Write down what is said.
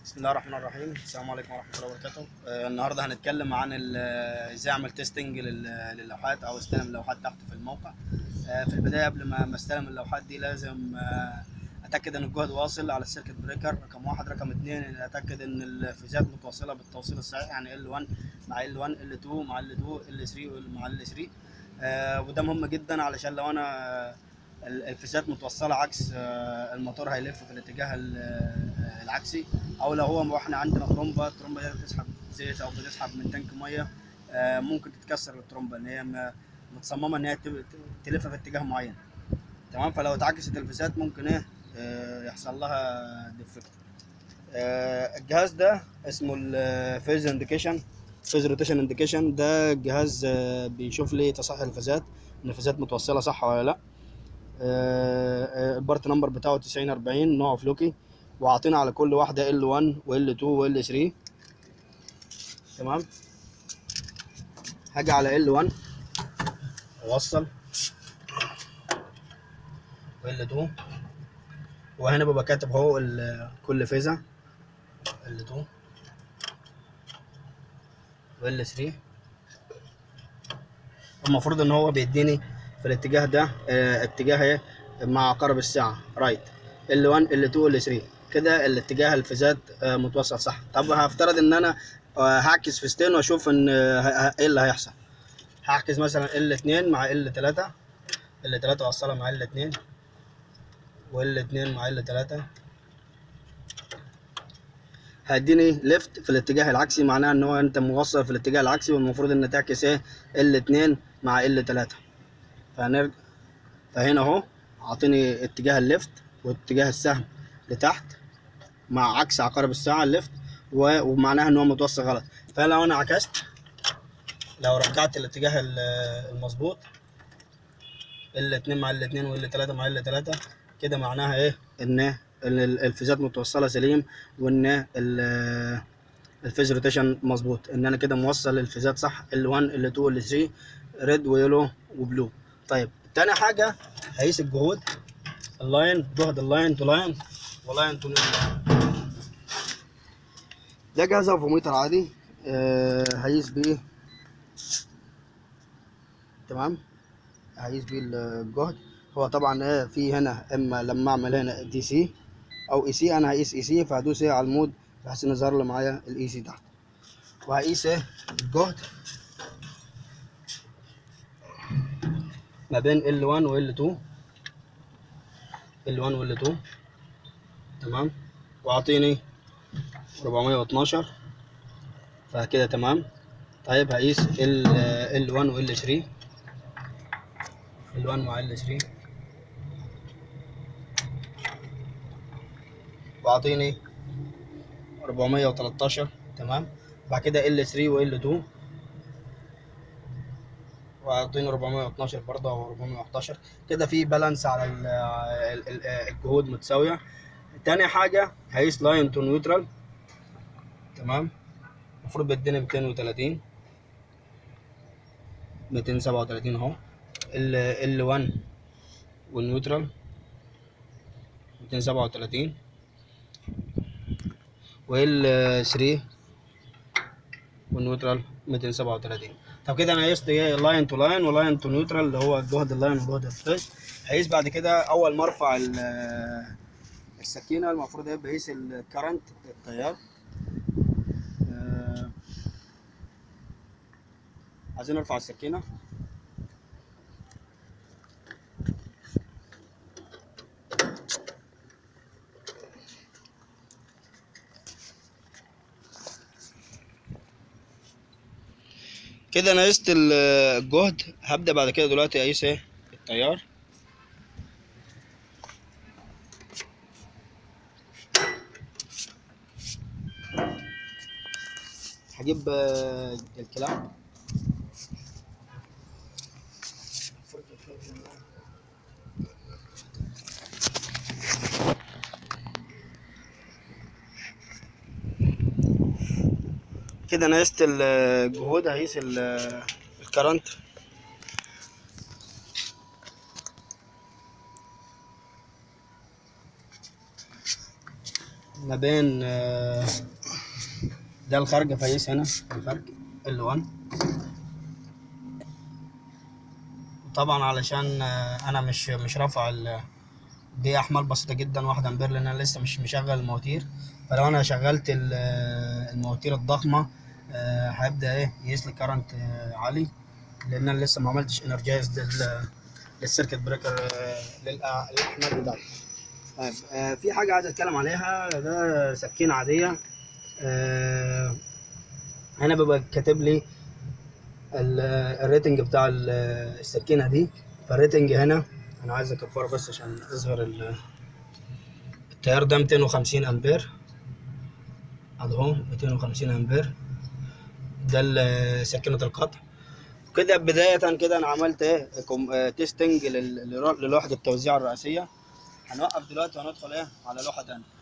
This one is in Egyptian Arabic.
بسم الله الرحمن الرحيم السلام عليكم ورحمه الله وبركاته آه، النهارده هنتكلم عن ال- آه، ازاي اعمل تيستنج لل- للوحات او استلم اللوحات تحت في الموقع آه، في البدايه قبل ما ما استلم اللوحات دي لازم آه، اتاكد ان الجهد واصل على السيركت بريكر رقم واحد رقم اتنين إن اتاكد ان الفيزات متوصله بالتوصيل الصحيح يعني ال1 مع ال1 ال2 مع ال2 ال3 مع ال3 آه، وده مهم جدا علشان لو انا آه، ال- الفيزات متوصله عكس آه، الموتور هيلف في الاتجاه ال- آه، العكسي او لو هو واحنا عندنا ترومبه الترومبه دي بتسحب زيت او بتسحب من تانك ميه آه، ممكن تتكسر الترومبه ان هي م- متصممه ان هي تب- تلف في اتجاه معين تمام فلو اتعكست الفيزات ممكن ايه آه، يحصل لها ديفكت الجهاز ده اسمه الفيز انديكيشن فيز روتيشن انديكيشن ده جهاز آه، بيشوف لي تصحيح الفيزات ان الفيزات متوصله صح ولا لا آه، آه، البارت نمبر بتاعه 90 40 نوعه فلوكي وعاطينا على كل واحده L1 وL2 وL3 تمام هاجي على L1 اوصل وL2 وهنا ببقى كاتب اهو ال- كل فيزا L2 وL3 المفروض ان هو بيديني في الاتجاه ده آه، اتجاه ايه مع عقارب الساعه رايت L1 L2 L3 كده الاتجاه الفيزات آه، متوصل صح طب هفترض ان انا آه، هعكس فيزتين واشوف ان آه، ه- ه- ايه اللي هيحصل هعكس مثلا L2 مع L3 L3 اوصلها مع L2 وال2 مع L3 هيديني ليفت في الاتجاه العكسي معناها ان هو انت موصل في الاتجاه العكسي والمفروض ان تعكس ايه L2 مع L3 فهنرجع فهنا اهو عاطيني اتجاه الليفت واتجاه السهم لتحت مع عكس عقارب الساعة الليفت و- ومعناها ان هو متوصل غلط فلو انا عكست لو رجعت الاتجاه ال- المظبوط ال2 مع ال2 وال3 مع ال3 كده معناها ايه ان ال- ال- الفيزات متوصله سليم وان ال- الفيز روتيشن مظبوط ان انا كده موصل الفيزات صح ال1 ال2 ال3 ريد ويلو وبلو طيب تاني حاجه هقيس الجهود اللاين جهد اللاين تو لاين ولاين تو لاين ده جهاز افوميتر عادي آه هقيس بيه تمام هقيس بيه الجهد هو طبعا ايه في هنا اما لما اعمل هنا دي سي او اي سي انا هقيس اي سي فهدوس ايه على المود بحيث ان يظهر لي معايا الاي سي تحت وهقيس ايه الجهد ما بين L1 و L2 L1 و L2 تمام واعطيني 412 فكده تمام طيب هقيس ال L1 و L3 L1 مع L3 واعطيني 413 تمام بعد كده L3 و L2 واعطيني 412 برضه او 411 كده في بالانس على ال- ال- ال- الجهود متساويه تاني حاجه هقيس لاين تو نيوترال تمام المفروض بيديني 230 237 اهو ال L1 والنيوترال 237 وال 3 والنيوترال 237 طب كده انا قيست ايه لاين تو لاين ولاين تو نيوترال اللي هو جهد اللاين وجهد الفيش هقيس بعد كده اول ما ارفع ال- السكينه المفروض ايه بقيس الكرنت التيار آه، عايزين نرفع السكينه كده انا قست ال- الجهد هبدأ بعد كده دلوقتي اقيس ايه التيار هجيب آه، الكلام كده انا قست الجهود هقيس ال- الكرنت ما بين آه، ده الخارج فايس هنا الخارج ال1 طبعا علشان آه، انا مش مش رافع ال- دي احمال بسيطه جدا واحد امبير لان انا لسه مش مشغل المواتير فلو انا شغلت ال- آه، المواتير الضخمه آه، هيبدا ايه يقيس لي كارنت عالي لان انا لسه ما عملتش انرجايز لل للسيركت بريكر آه، للأ- للاحمال بتاعتي طيب آه، في حاجه عايز اتكلم عليها ده سكينه عاديه آه، هنا بيبقى كاتب لي ال- الريتنج بتاع ال- السكينه دي فالريتنج هنا انا عايز اكبره بس عشان اظهر ال- التيار ده 250 امبير اهو 250 امبير ده ال- سكينه القطع كده بدايه كده انا عملت ايه كوم- آه، تيستنج لل- للوحده التوزيع الرئيسيه هنوقف دلوقتي وهندخل ايه على لوحه تانية